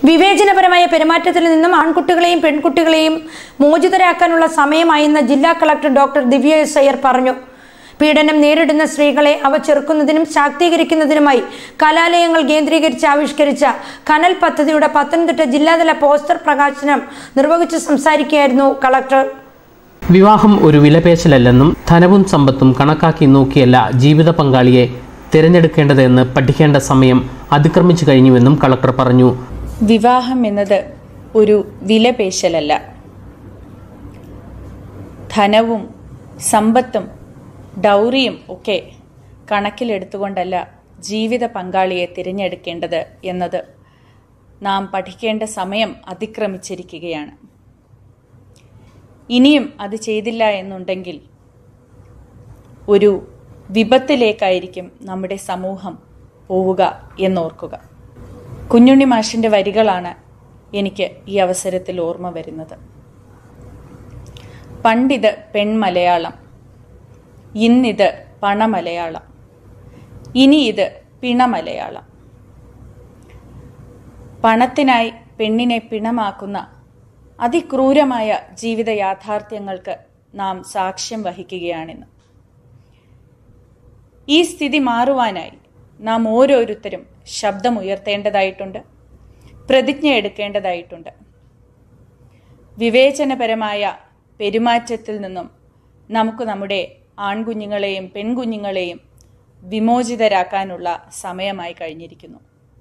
വിവേചനപരമായ പെരുമാറ്റത്തിൽ നിന്നും ആൺകുട്ടികളെയും പെൺകുട്ടികളെയും മോചിതരാക്കാനുള്ള സമയമായെന്ന് ജില്ലാ collector doctor Divya S Iyer പറഞ്ഞു പീഡനം നേരിടുന്ന സ്ത്രീകളെ അവ ചെറുക്കുന്നതിനും ശാക്തീകരിക്കുന്നതിനുമായി കലാലയങ്ങൾ കേന്ദ്രീകരിച്ച് ആവിഷ്കരിച്ച കനൽ പദ്ധതിയുടെ പത്തനംതിട്ട ജില്ലാതല പോസ്റ്റർ പ്രകാശനം നിർവഹിച്ചു സംസാരിക്കുകയായിരുന്നു കളക്ടർ വിവാഹം ഒരു വിലപേശലല്ലെന്നും ധനവും സമ്പത്തും കണക്കാക്കി നോക്കിയല്ല ജീവിത പങ്കാളിയെ തിരഞ്ഞെടുക്കേണ്ടതെന്ന് പഠിക്കേണ്ട സമയം അതിക്രമിച്ചു കഴിഞ്ഞുവെന്നും കളക്ടർ പറഞ്ഞു വിവാഹം എന്നത് ഒരു വിലപേശലല്ല ധനവും സമ്പത്തും ഡൗറിയും ഒക്കെ കണക്കിലെടുത്തുകൊണ്ടല്ല ജീവിത പങ്കാളിയെ തിരഞ്ഞെടുക്കേണ്ടത് എന്നത് നാം പഠിക്കേണ്ട സമയം അതിക്രമിച്ചിരിക്കുകയാണ് ഇനിയും അത് ചെയ്തില്ല എന്നുണ്ടെങ്കിൽ ഒരു വിപത്തിലേക്കായിരിക്കും നമ്മുടെ സമൂഹം പോവുക എന്നോർക്കുക കുഞ്ഞുണ്ണി മാഷിൻ്റെ വരികളാണ് എനിക്ക് ഈ അവസരത്തിൽ ഓർമ്മ വരുന്നത് പണ്ടിത് പെൺമലയാളം ഇന്നിത് പണമലയാളം ഇനി ഇത് പിണമലയാളം പണത്തിനായി പെണ്ണിനെ പിണമാക്കുന്ന അതിക്രൂരമായ ജീവിത യാഥാർത്ഥ്യങ്ങൾക്ക് നാം സാക്ഷ്യം വഹിക്കുകയാണെന്ന് ഈ സ്ഥിതി മാറുവാനായി നാം ഓരോരുത്തരും ശബ്ദമുയർത്തേണ്ടതായിട്ടുണ്ട് പ്രതിജ്ഞ എടുക്കേണ്ടതായിട്ടുണ്ട് വിവേചനപരമായ പെരുമാറ്റത്തിൽ നിന്നും നമുക്ക് നമ്മുടെ ആൺകുഞ്ഞുങ്ങളെയും പെൺകുഞ്ഞുങ്ങളെയും വിമോചിതരാക്കാനുള്ള സമയമായി കഴിഞ്ഞിരിക്കുന്നു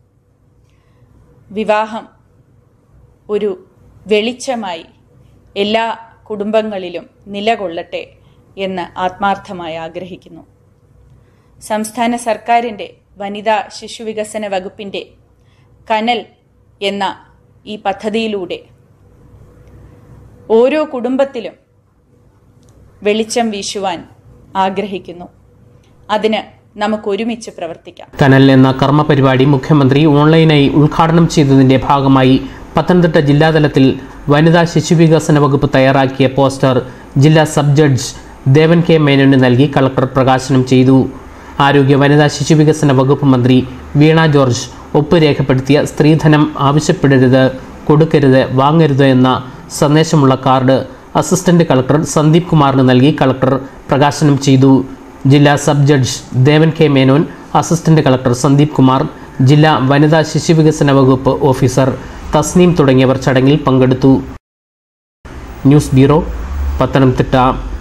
വിവാഹം ഒരു വെളിച്ചമായി എല്ലാ കുടുംബങ്ങളിലും നിലകൊള്ളട്ടെ എന്ന് ആത്മാർത്ഥമായി ആഗ്രഹിക്കുന്നു സംസ്ഥാന സർക്കാരിൻ്റെ വനിതാ ശിശുവികസന വകുപ്പിൻ്റെ കനൽ എന്ന ഈ പദ്ധതിയിലൂടെ ഓരോ കുടുംബത്തിലും വെളിച്ചം വീശുവാൻ ആഗ്രഹിക്കുന്നു അതിന് നമുക്ക് ഒരുമിച്ച് പ്രവർത്തിക്കാം കനൽ എന്ന കർമ്മ പരിപാടി മുഖ്യമന്ത്രി ഓൺലൈനായി ഉദ്ഘാടനം ചെയ്തതിന്റെ ഭാഗമായി പത്തനംതിട്ട ജില്ലാതലത്തിൽ വനിതാ ശിശുവികസന വകുപ്പ് തയ്യാറാക്കിയ പോസ്റ്റർ ജില്ലാ സബ് ജഡ്ജ് ദേവൻ കെ മേനോന് നൽകി കളക്ടർ പ്രകാശനം ചെയ്തു ആരോഗ്യ വനിതാ ശിശുവികസന വകുപ്പ് മന്ത്രി വീണ ജോർജ് ഒപ്പ് രേഖപ്പെടുത്തിയ സ്ത്രീധനം ആവശ്യപ്പെടരുത് കൊടുക്കരുത് വാങ്ങരുത് എന്ന സന്ദേശമുള്ള കാർഡ് അസിസ്റ്റന്റ് കളക്ടർ സന്ദീപ് കുമാറിന് നൽകി കളക്ടർ പ്രകാശനം ചെയ്തു ജില്ലാ sub judge Devan K Menon assistant collector Sandeep Kumar ജില്ലാ വനിതാ ശിശുവികസന വകുപ്പ് ഓഫീസർ തസ്നീം തുടങ്ങിയവർ ചടങ്ങിൽ പങ്കെടുത്തു ന്യൂസ് ബ്യൂറോ പത്തനംതിട്ട